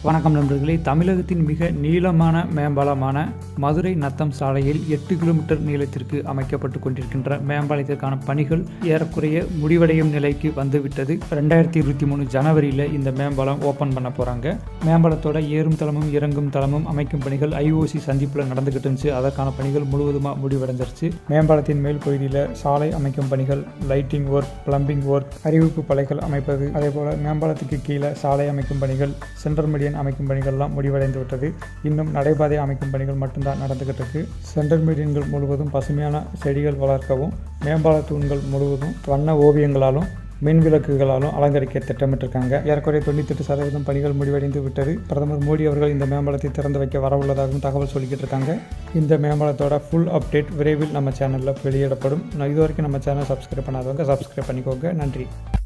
வணக்கம் நண்பர்களே தமிழகத்தின் மிக நீளமான மேம்பாலமான மதுரை நத்தம் சாலையில் எட்டு கிலோமீட்டர் நீளத்திற்கு அமைக்கப்பட்டு கொண்டிருக்கின்ற மேம்பாலத்திற்கான பணிகள் ஏறக்குறைய முடிவடையும் நிலைக்கு வந்துவிட்டது ரெண்டாயிரத்தி இருபத்தி மூணு ஜனவரியில் இந்த மேம்பாலம் ஓப்பன் பண்ண போகிறாங்க மேம்பாலத்தோட ஏறும் தளமும் இறங்கும் தளமும் அமைக்கும் பணிகள் ஐஓசி சந்திப்பில் நடந்துக்கிட்டு இருந்துச்சு அதற்கான பணிகள் முழுவதுமாக முடிவடைஞ்சிருச்சு மேம்பாலத்தின் மேல் பகுதியில் சாலை அமைக்கும் பணிகள் லைட்டிங் ஒர்க் பிளம்பிங் ஒர்க் அறிவிப்பு பலைகள் அமைப்பது அதே போல் மேம்பாலத்துக்கு கீழே சாலை அமைக்கும் பணிகள் சென்ட்ரல் மீடியன் அமைக்கும் பணிகள்லாம் முடிவடைந்து விட்டது இன்னும் நடைபாதை அமைக்கும் பணிகள் மட்டும்தான் நடந்துகிட்டு இருக்கு சென்ட்ரல் மீடியன்கள் முழுவதும் பசுமையான செடிகள் வளர்க்கவும் மேம்பால தூண்கள் முழுவதும் வண்ண ஓவியங்களாலும் மின் விளக்குகளாலும் அலங்கரிக்க திட்டமிட்டிருக்காங்க ஏறக்குறைய தொண்ணூத்தெட்டு சதவீதம் பணிகள் முடிவடைந்து விட்டது பிரதமர் மோடி அவர்கள் இந்த மேம்பாலத்தை திறந்து வைக்க வரவுள்ளதாகவும் தகவல் சொல்லிக்கிட்டு இருக்காங்க இந்த மேம்பாலத்தோட ஃபுல் அப்டேட் விரைவில் நம்ம சேனலில் வெளியிடப்படும் நான் இது வரைக்கும் நம்ம சேனல் சப்ஸ்கிரைப் பண்ணாதவங்க சப்ஸ்கிரைப் பண்ணிக்கோங்க நன்றி